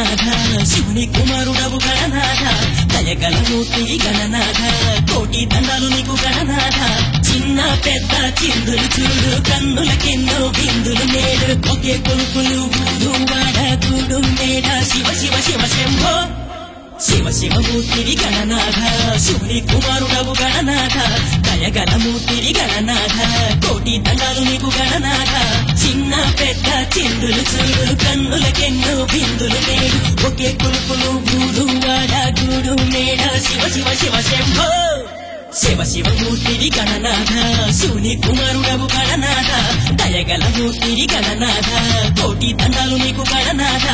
గణనాథ శివుని కుమారుడవు గణనాథ దయగల మూర్తి గణనాథ కోటి దండాలు నీకు గణనాథ చిన్న పెద్ద చిందులు చూడు కన్నులకెన్నో బిందులు నేడు ఒకే కొలుపులు ఊరు వాడ కూడు మేడ శివ శివ శివ శంభో శివ శివ మూర్తిరి గణనాథ శివుని కుమారుడవు గణనాథ దయగల మూర్తిరి గణనాథ కోటి దండాలు నీకు గణనాథ చిన్న పెద్ద చిందులు చూడు కన్నులకెన్నో బిందులు నేడు ఒకే కులుపులు గూడు వాడ గూడు మేడ శివ శివ శివ శంభో శివ శివ మూర్తిరి గణనాథ శివుని కుమారుడవు గణనాథ దయగల మూర్తిరి గణనాథ కోటి దండాలు నీకు గణనాథ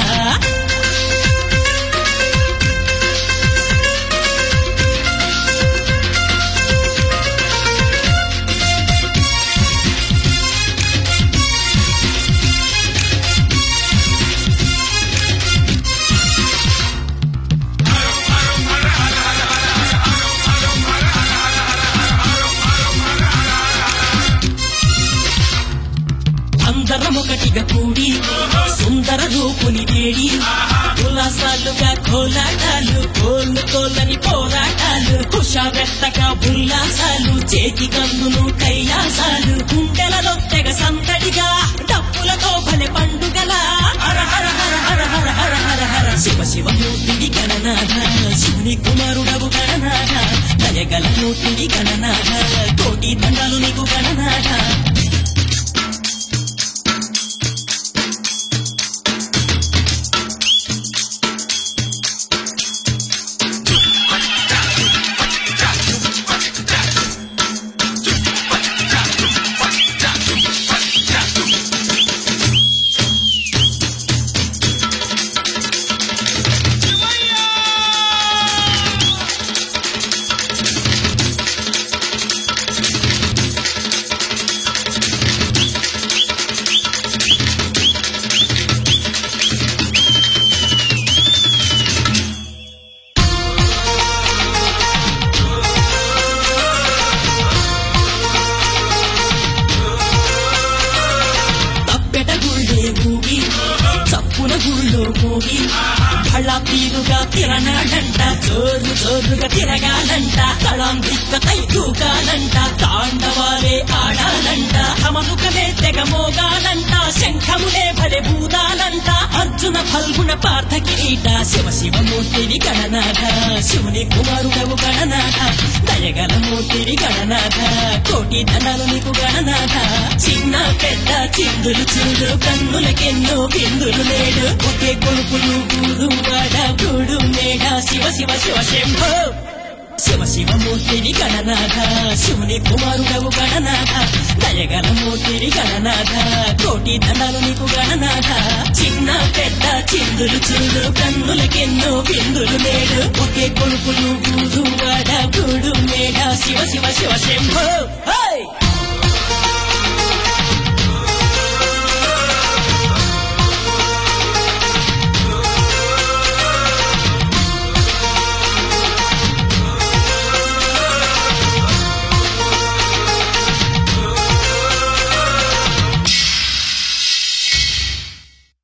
అందరం ఒకటిగా కూడి సుందర రూపుని వేడి ఉల్లాసాలుగా కోలాటాలు కోళ్ళు కోళ్ళని పోరాటాలు కుషావెత్తగా ఉల్లాసాలు చేతి కందులు కైలాసాలు గుండెలలో తెగ సంతడిగా డప్పులతో భలే పండుగల హర హర హర హర హర హర హర హర శివ శివ మూర్తిని గణనాథ శివుని కుమారుడవు గణనాథ దయగల మూర్తిని గణనాథ కోటి దండాలు నీకు గణనాథ తప్పెట గుళ్ళే ఊగి చప్పున గుళ్ళో మోగి భళ్ళ తీరుగా తిరనాడంట జోరు జోరుగా తిరగాలంట తళం దిక్కతై దూకాలంట తాండవాలే ఆడాలంట హమనుకలే తెగ మోగాలంట శంఖములే భలే భూదాలంట అర్జున ఫల్గుణ పార్థ కిరీట శివ శివ మూర్తిని గణనాథ శివుని కుమారుడవు గణనాథ దయగల మూర్తిని గణనాథ కోటి ధనాలు నీకు గణనాథ చిన్న పెద్ద చిందులు చూడు కన్నులకెన్నో బిందులు నేడు ఒకే కొలుపులు గూడు వాడ గూడు మేడ శివ శివ శివ శంభో శివ శివ మూర్తిని గణనాథ శివుని కుమారుడవు గణనాథ దయగల మూర్తిని గణనాథ కోటి ధనాలు నీకు గణనాథ చిన్న పెద్ద చిందులు చూడు కన్నులకెన్నో బిందులు నేడు ఒకే కొలుపులు గూడు వాడ గూడు మేడ శివ శివ శివ శంభో